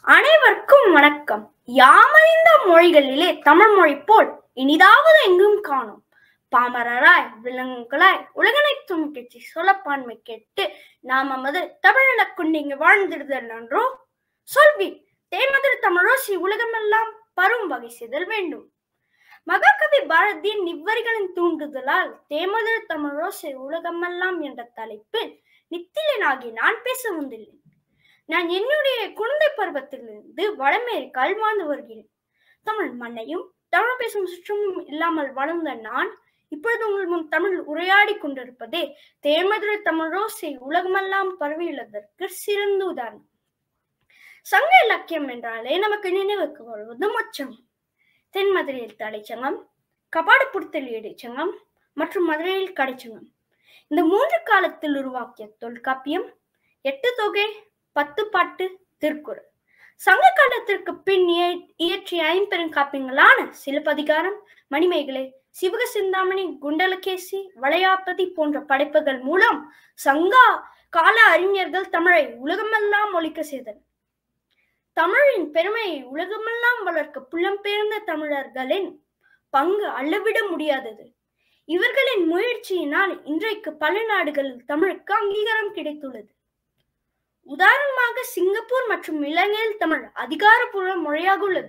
அனைவருக்கும் வணக்கம் யாமறிந்த மொழிகளிலே தமிழ் மொழி போல் இனிதாவது எங்கும் காணோம் பாமரராய் விலங்குகளாய் உலகனைத்தும் கெச்சி சொல்லப்பான்மை கேட்டு நாம் நமது தமிழன கொண்டு இங்கு வாழ்ந்திடுதல் நன்றோ சொல்வி தேமதிர் தமிழோசி உலகமெல்லாம் பரும் வகை செய்தல் வேண்டும் மகாகவி பாரதியின் இவ்வரிகளின் தூண்டுதலால் தேமதிர் தமிழோசை உலகமெல்லாம் என்ற தலைப்பில் நித்திலனாகி நான் பேச வந்துள்ளேன் நான் என்னுடைய குழந்தை பருவத்திலிருந்து வட அமெரிக்காவில் வாழ்ந்து வருகிறேன் தமிழ் மண்ணையும் தமிழ் பேசும் சுற்றமும் இல்லாமல் வளர்ந்த நான் இப்பொழுது உங்கள் முன் தமிழ் உரையாடி கொண்டிருப்பதே தேமதுரை தமிழோசை உலகமெல்லாம் பரவியுள்ளதற்கு சிறந்த உதாரணம் சங்க இலக்கியம் என்றாலே நமக்கு நினைவுக்கு வருவது மொச்சம் தென் மதுரையில் தலைச்சங்கம் கபாடப்புடுத்தல் இடைச்சங்கம் மற்றும் மதுரையில் கடைச்சங்கம் இந்த மூன்று காலத்தில் உருவாக்கிய தொல்காப்பியம் எட்டு தொகை பத்து பாட்டு திருக்குறள் சங்க காலத்திற்கு பின் இயற்றிய ஐம்பெருங்காப்பியங்களான சிலப்பதிகாரம் மணிமேகலை சிவக சிந்தாமணி குண்டலகேசி வளையாபதி போன்ற படைப்புகள் மூலம் சங்கா கால அறிஞர்கள் தமிழை உலகமெல்லாம் ஒழிக்க செய்தனர் தமிழின் பெருமையை உலகமெல்லாம் வளர்க்க புலம்பெயர்ந்த தமிழர்களின் பங்கு அளவிட முடியாதது இவர்களின் முயற்சியினால் இன்றைக்கு பல நாடுகளில் தமிழுக்கு அங்கீகாரம் கிடைத்துள்ளது உதாரணமாக சிங்கப்பூர் மற்றும் இலங்கையில் தமிழ் அதிகாரப்பூர்வ மொழியாக உள்ளது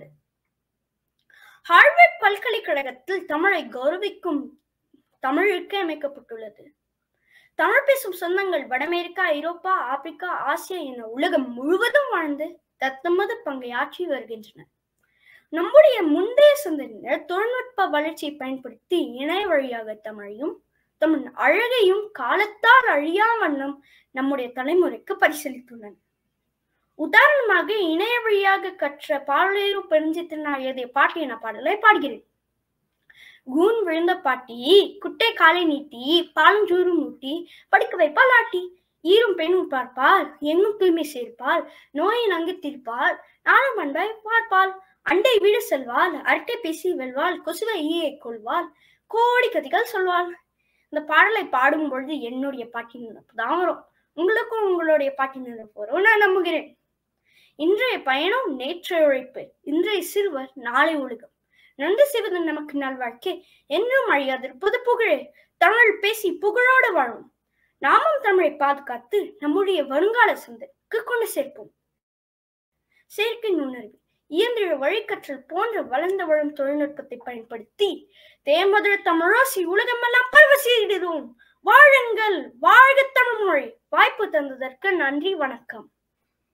ஹார்வர்ட் பல்கலைக்கழகத்தில் தமிழை கௌரவிக்கும் தமிழுக்கு அமைக்கப்பட்டுள்ளது தமிழ் பேசும் சொந்தங்கள் வட அமெரிக்கா ஐரோப்பா ஆப்பிரிக்கா ஆசியா என உலகம் முழுவதும் வாழ்ந்து தத்தமது பங்கை ஆற்றி வருகின்றனர் நம்முடைய முந்தைய சந்ததியினர் தொழில்நுட்ப வளர்ச்சியை பயன்படுத்தி இணைய வழியாக தமிழையும் தமிழ் அழகையும் காலத்தால் அழியா வண்ணம் நம்முடைய தலைமுறைக்கு பரிசீலித்துள்ளனர் உதாரணமாக இணைய வழியாக கற்ற பாலேரு பெருஞ்சித்திரனார் எழுதிய பாட்டு என பாடலை பாடுகிறேன் கூன் விழுந்த பாட்டி குட்டை காலை நீட்டி பாலஞ்சூறு மூட்டி படிக்க வைப்பால் ஆட்டி ஈரும் பெண்ணும் பார்ப்பால் எங்கும் தூய்மை சேர்ப்பால் நோயின் அங்கு தீர்ப்பால் நானும் அண்டாய் பார்ப்பால் அண்டை வீடு செல்வாள் அரட்டை பேசி வெல்வாள் கொசுவை ஈயை கொள்வாள் கோடி கதைகள் சொல்வாள் இந்த பாடலை பாடும் பொழுது என்னுடைய பாட்டின் நினைப்பு தான் வரும் உங்களுக்கும் உங்களுடைய பாட்டின் நினைப்பு வரும் நான் நம்புகிறேன் இன்றைய பயணம் நேற்றைய உழைப்பு இன்றைய சிறுவர் நாளை ஒழுகம் நன்றி செய்வது நமக்கு நல்வாழ்க்கை என்றும் அழியாதிருப்பது புகழே தமிழ் பேசி புகழோடு வாழும் நாமும் தமிழை பாதுகாத்து நம்முடைய வருங்கால சந்ததிக்கு கொண்டு சேர்ப்போம் செயற்கை நுண்ணறிவு இயந்திர வழிகற்றல் போன்ற வளர்ந்து வரும் தொழில்நுட்பத்தை பயன்படுத்தி தேமதுர தமிழோசி உலகமெல்லாம் பரவசீடுவோம் வாழுங்கள் வாழ்க தமிழ் மொழி வாய்ப்பு தந்ததற்கு நன்றி வணக்கம்